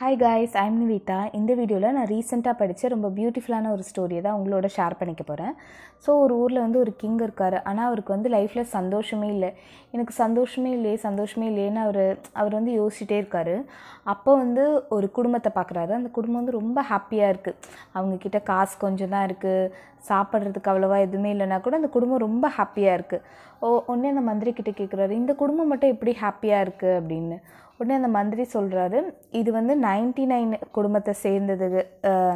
hi guys I'm Nivitha இந்த வீடியோவில் நான் ரீசெண்டாக படித்த ரொம்ப பியூட்டிஃபுல்லான ஒரு ஸ்டோரியை தான் உங்களோட ஷேர் பண்ணிக்க போகிறேன் ஸோ ஒரு ஊரில் வந்து ஒரு கிங் இருக்கார் ஆனால் அவருக்கு வந்து லைஃப்பில் சந்தோஷமே இல்லை எனக்கு சந்தோஷமே இல்லையே சந்தோஷமே இல்லையேன்னு அவர் அவர் வந்து யோசிச்சுட்டே இருக்கார் அப்போ வந்து ஒரு குடும்பத்தை பார்க்குறாரு அந்த குடும்பம் வந்து ரொம்ப ஹாப்பியாக இருக்குது அவங்கக்கிட்ட காசு கொஞ்சம் தான் இருக்குது சாப்பிட்றதுக்கு அவ்வளோவா எதுவுமே இல்லைனா கூட அந்த குடும்பம் ரொம்ப ஹாப்பியாக இருக்குது ஓ உடனே அந்த மந்திரி கிட்ட கேட்குறாரு இந்த குடும்பம் மட்டும் எப்படி ஹாப்பியாக இருக்குது அப்படின்னு உடனே அந்த மந்திரி சொல்கிறாரு இது வந்து நைன்டி நைன் குடும்பத்தை சேர்ந்தது அஹ்,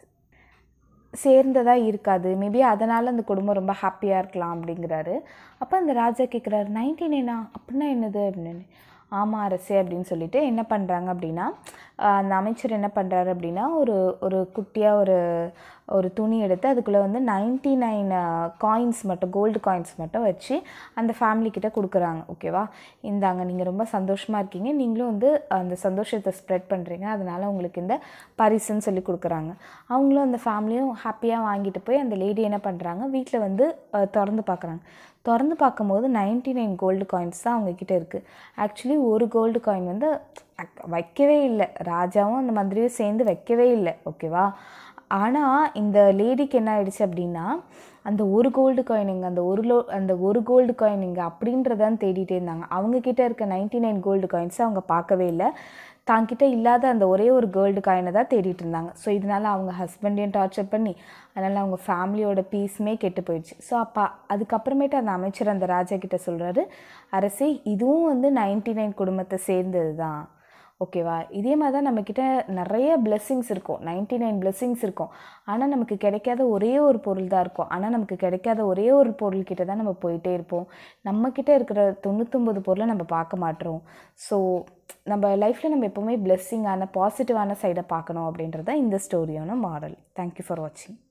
சேர்ந்ததாக இருக்காது மேபி அதனால் அந்த குடும்பம் ரொம்ப ஹாப்பியாக இருக்கலாம் அப்படிங்கிறாரு அப்போ அந்த ராஜா கேட்குறாரு நைன்டி நைனா அப்படின்னா என்னது அப்படின்னு ஆமாம் அரசே அப்படின்னு சொல்லிட்டு என்ன பண்ணுறாங்க அப்படின்னா ஆஹ் அந்த அமைச்சர் என்ன பண்ணுறாரு அப்படின்னா ஒரு ஒரு குட்டியாக ஒரு ஒரு துணி எடுத்து அதுக்குள்ளே வந்து நைன்டி நைன் காயின்ஸ் மட்டும் கோல்டு காயின்ஸ் மட்டும் வச்சு அந்த ஃபேமிலி கிட்ட கொடுக்குறாங்க ஓகேவா இந்தாங்க நீங்கள் ரொம்ப சந்தோஷமாக இருக்கீங்க நீங்களும் வந்து அந்த சந்தோஷத்தை ஸ்ப்ரெட் பண்ணுறீங்க அதனால் உங்களுக்கு இந்த பரிசுன்னு சொல்லி கொடுக்குறாங்க அவங்களும் அந்த ஃபேமிலியும் ஹாப்பியாக வாங்கிட்டு போய் அந்த லேடி என்ன பண்ணுறாங்க வீட்டில் வந்து அஹ், திறந்து பார்க்குறாங்க திறந்து பார்க்கும்போது நைன்டி நைன் கோல்டு காயின்ஸ் தான் அவங்கக்கிட்ட இருக்குது ஆக்சுவலி ஒரு கோல்டு காயின் வந்து அக்- வைக்கவே இல்லை ராஜாவும் அந்த மந்திரியும் சேர்ந்து வைக்கவே இல்லை ஓகேவா ஆனால் இந்த லேடிக்கு என்ன ஆயிடுச்சு அப்படின்னா அந்த ஒரு கோல்டு காயினுங்க அந்த ஒரு லோ அந்த ஒரு கோல்டு காயினுங்க அப்படின்றதான் தேடிட்டே இருந்தாங்க அவங்கக்கிட்ட இருக்க நைன்டி நைன் கோல்டு காயின்ஸை அவங்க பார்க்கவே இல்லை தாங்கிட்ட இல்லாத அந்த ஒரே ஒரு கோல்டு காயினை தான் தேடிட்டு இருந்தாங்க ஸோ இதனால் அவங்க ஹஸ்பண்டையும் டார்ச்சர் பண்ணி அதனால் அவங்க ஃபேமிலியோட பீஸுமே கெட்டு போயிடுச்சு ஸோ அப்போ அதுக்கப்புறமேட்டு அந்த அமைச்சர் அந்த ராஜா கிட்ட சொல்கிறாரு அரசே இதுவும் வந்து நைன்டி நைன் குடும்பத்தை சேர்ந்தது தான் ஓகேவா இதே மாதிரி தான் நம்மக்கிட்ட நிறைய பிளெஸ்ஸிங்ஸ் இருக்கும் நைன்டி நைன் பிளெஸ்ஸிங்ஸ் இருக்கும் ஆனால் நமக்கு கிடைக்காத ஒரே ஒரு பொருள் தான் இருக்கும் ஆனால் நமக்கு கிடைக்காத ஒரே ஒரு பொருள் கிட்ட தான் நம்ம போயிட்டே இருப்போம் நம்மக்கிட்ட இருக்கிற தொண்ணூத்தொம்பது பொருளை நம்ம பார்க்க மாட்டோம் ஸோ நம்ம லைஃப்பில் நம்ம எப்போவுமே பிளெஸ்ஸிங்கான பாசிட்டிவான சைடை பார்க்கணும் அப்படின்றது தான் இந்த ஸ்டோரியான மாடல் தேங்க்யூ ஃபார் வாட்சிங்